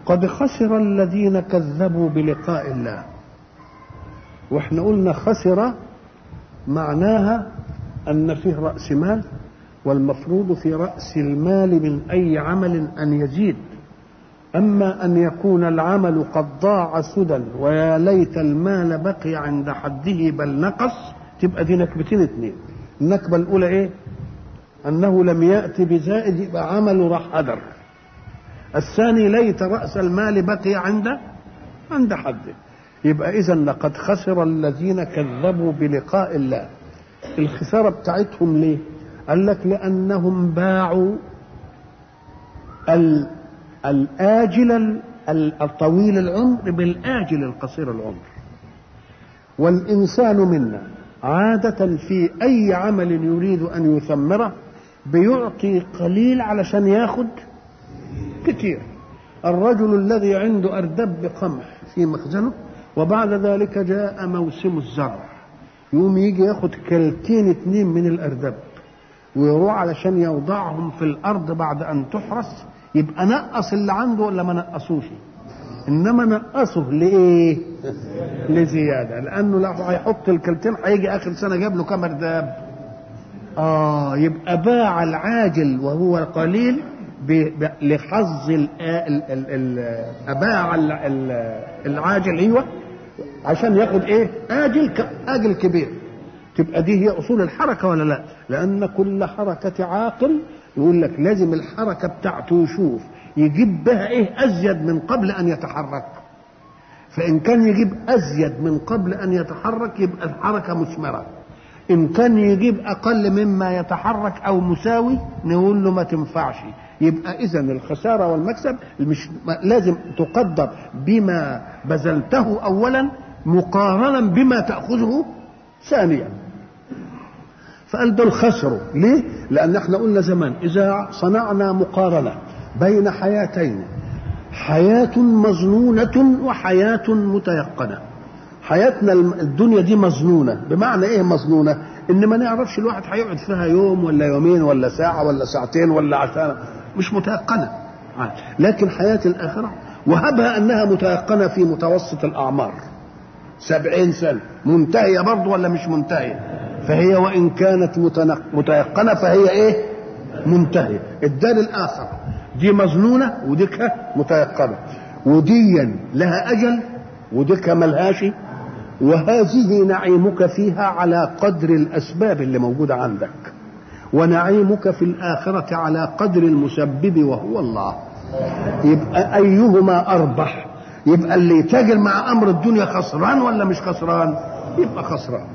قد خسر الذين كذبوا بلقاء الله واحنا قلنا خسر معناها ان فيه راس مال والمفروض في راس المال من اي عمل ان يزيد اما ان يكون العمل قد ضاع سدى ويا ليت المال بقي عند حده بل نقص تبقى دي نكبتين اتنين النكبه الاولى ايه انه لم ياتي بزائد يبقى عمله راح هدر الثاني ليت راس المال بقي عند عند حده يبقى اذا لقد خسر الذين كذبوا بلقاء الله الخساره بتاعتهم ليه قال لك لانهم باعوا ال الآجل الطويل العمر بالآجل القصير العمر والإنسان منا عادة في أي عمل يريد أن يثمره بيعطي قليل علشان ياخد كتير الرجل الذي عنده أردب قمح في مخزنه وبعد ذلك جاء موسم الزرع يقوم يجي ياخد كلتين اتنين من الأردب ويروح علشان يوضعهم في الأرض بعد أن تحرس يبقى نقص اللي عنده ولا ما نقصوش انما نقصه لايه لزياده لانه لو هيحط الكلتين هيجي اخر سنه جاب له كام ارداب اه يبقى باع العاجل وهو قليل لحظ ال ال ال ال باع العاجل ايوه عشان ياخد ايه اجل اجل كبير تبقى دي هي اصول الحركه ولا لا لان كل حركه عاقل يقول لك لازم الحركة بتاعته يشوف يجيب بها ايه ازيد من قبل ان يتحرك فان كان يجيب ازيد من قبل ان يتحرك يبقى الحركة مثمرة ان كان يجيب اقل مما يتحرك او مساوي نقول له ما تنفعش يبقى اذا الخسارة والمكسب مش لازم تقدر بما بذلته اولا مقارنا بما تأخذه ثانيا فقال دول خسروا ليه لان احنا قلنا زمان اذا صنعنا مقارنه بين حياتين حياه مظنونه وحياه متيقنه حياتنا الدنيا دي مظنونه بمعنى ايه مظنونه ان ما نعرفش الواحد هيقعد فيها يوم ولا يومين ولا ساعه ولا ساعتين ولا عشان مش متيقنه لكن حياه الاخره وهبها انها متيقنه في متوسط الاعمار سبعين سنه منتهيه برضه ولا مش منتهيه فهي وان كانت متيقنه فهي ايه منتهيه الدار الاخر دي مظنونه وديك متيقنه وديا لها اجل وديك ملهاش وهذه نعيمك فيها على قدر الاسباب اللي موجوده عندك ونعيمك في الاخره على قدر المسبب وهو الله يبقى ايهما اربح يبقى اللي يتاجر مع امر الدنيا خسران ولا مش خسران يبقى خسران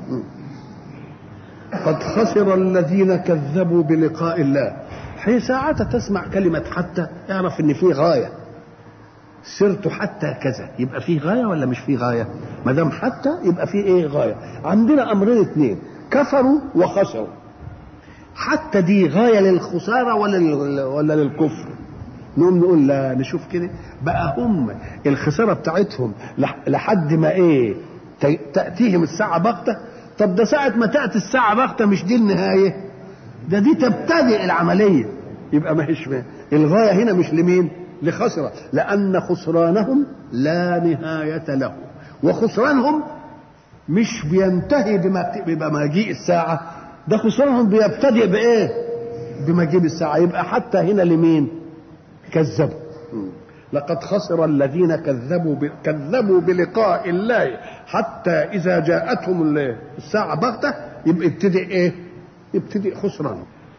قد خسر الذين كذبوا بلقاء الله حين ساعات تسمع كلمة حتى اعرف ان في غاية سرت حتى كذا يبقى في غاية ولا مش في غاية ما دام حتى يبقى في ايه غاية عندنا امرين اثنين كفروا وخسروا حتى دي غاية للخسارة ولا ولا للكفر نقوم نقول لا نشوف كده بقى هم الخسارة بتاعتهم لحد ما ايه تأتيهم الساعة بغتة طب ده ساعة ما تأتي الساعة بغتة مش دي النهاية ده دي تبتدئ العملية يبقى ما هيش الغاية هنا مش لمين لخسرة لأن خسرانهم لا نهاية له وخسرانهم مش بينتهي بمجيء الساعة ده خسرانهم بيبتدئ بإيه بمجيء الساعة يبقى حتى هنا لمين كذبوا لقد خسر الذين كذبوا ب... كذبوا بلقاء الله حتى اذا جاءتهم الساعه بغته يبقى يبتدئ ايه؟ يبتدئ خسران.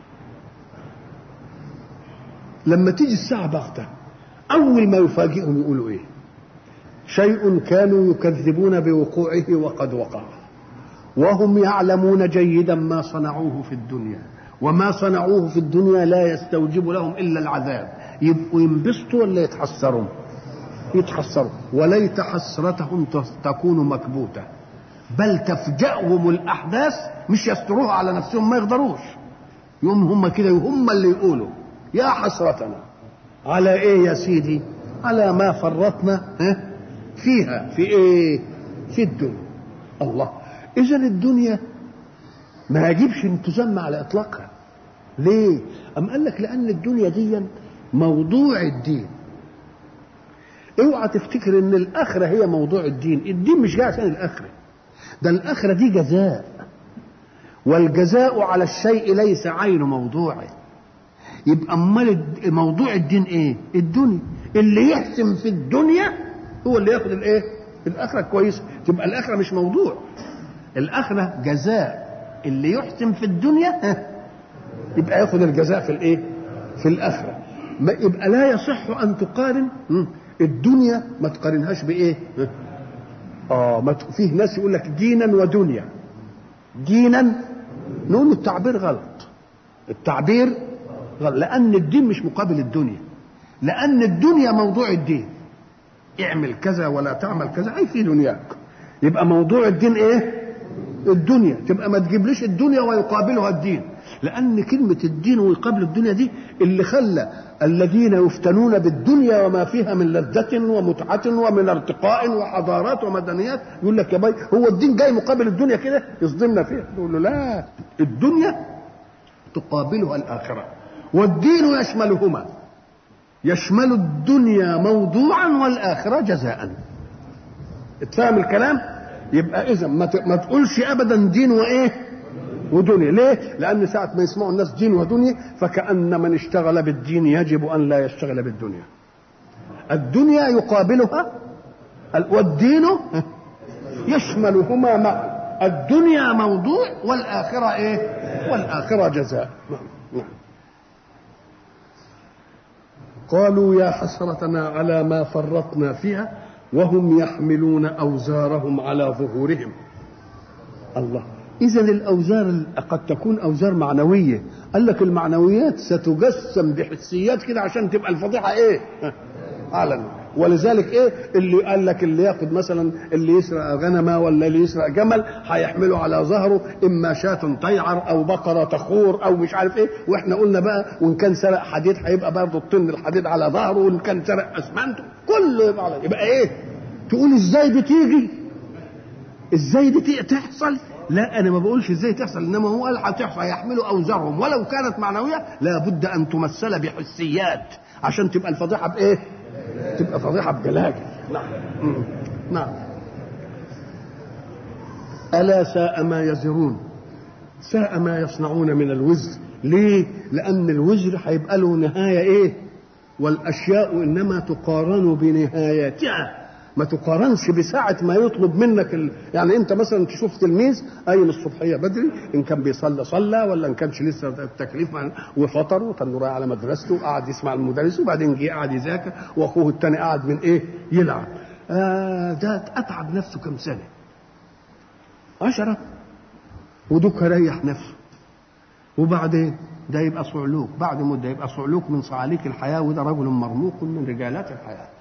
لما تيجي الساعه بغته اول ما يفاجئهم يقولوا ايه؟ شيء كانوا يكذبون بوقوعه وقد وقع. وهم يعلمون جيدا ما صنعوه في الدنيا وما صنعوه في الدنيا لا يستوجب لهم الا العذاب يبقوا ينبسطوا ولا يتحسروا يتحسروا وليت حسرتهم تكون مكبوتة بل تفجأهم الأحداث مش يستروها على نفسهم ما يقدروش يوم هم كده هم اللي يقولوا يا حسرتنا على ايه يا سيدي على ما فرطنا فيها في ايه في الدنيا الله اذا الدنيا ما يجبش ان تسمى على اطلاقها ليه ام قال لك لان الدنيا دي موضوع الدين اوعى تفتكر ان الاخره هي موضوع الدين الدين مش جاي عشان الاخره ده الاخره دي جزاء والجزاء على الشيء ليس عين موضوعه يبقى امال موضوع الدين ايه الدنيا اللي يحسن في الدنيا هو اللي ياخد الايه الاخره كويسه تبقى الاخره مش موضوع الاخره جزاء اللي يحسن في الدنيا يبقى ياخد الجزاء في الايه في الاخره ما يبقى لا يصح ان تقارن الدنيا ما تقارنهاش بايه اه ما فيه ناس يقول لك دينا ودنيا دينا نقول التعبير غلط التعبير غلط لان الدين مش مقابل الدنيا لان الدنيا موضوع الدين اعمل كذا ولا تعمل كذا اي في دنياك يبقى موضوع الدين ايه الدنيا تبقى ما تجيبليش الدنيا ويقابلها الدين لان كلمه الدين ويقابل الدنيا دي اللي خلى الذين يفتنون بالدنيا وما فيها من لذة ومتعة ومن ارتقاء وحضارات ومدنيات يقول لك يا باي هو الدين جاي مقابل الدنيا كده يصدمنا فيها نقول له لا الدنيا تقابلها الآخرة والدين يشملهما يشمل الدنيا موضوعا والآخرة جزاء اتفهم الكلام يبقى إذا ما تقولش أبدا دين وإيه ودنيا ليه لأن ساعة ما يسمعوا الناس دين ودنيا فكأن من اشتغل بالدين يجب أن لا يشتغل بالدنيا الدنيا يقابلها والدين يشملهما معا الدنيا موضوع والآخرة إيه والآخرة جزاء قالوا يا حسرتنا على ما فرطنا فيها وهم يحملون أوزارهم على ظهورهم الله إذا الأوزار قد تكون أوزار معنوية قال لك المعنويات ستجسم بحسيات كده عشان تبقى الفضيحة إيه أعلن ولذلك ايه اللي قال لك اللي ياخد مثلا اللي يسرق غنمه ولا اللي يسرق جمل هيحمله على ظهره اما شاة تيعر او بقره تخور او مش عارف ايه واحنا قلنا بقى وان كان سرق حديد هيبقى برضه الطن الحديد على ظهره وان كان سرق اسمنت كله يبقى على يبقى ايه تقول ازاي بتيجي ازاي دي تحصل لا انا ما بقولش ازاي تحصل انما هو قال هتحصل يحملوا اوزارهم ولو كانت معنويه لابد ان تمثل بحسيات عشان تبقى الفضيحه بايه تبقى فضيحه بجلاجل نعم نعم الا ساء ما يزرون ساء ما يصنعون من الوزر ليه لان الوزر هيبقى له نهايه ايه والاشياء انما تقارن بنهايتها ما تقارنش بساعة ما يطلب منك ال... يعني انت مثلا تشوف تلميذ قايم الصبحيه بدري ان كان بيصلى صلى ولا ان كانش لسه التكليف مع... وفطر وكان رايح على مدرسته وقعد يسمع المدرس وبعدين جه قعد يذاكر واخوه الثاني قعد من ايه يلعب آه ده اتعب نفسه كم سنه عشرة ودوك ريح نفسه وبعدين ده يبقى صعلوك بعد مده يبقى صعلوك من صعاليك الحياه وده رجل مرموق من رجالات الحياه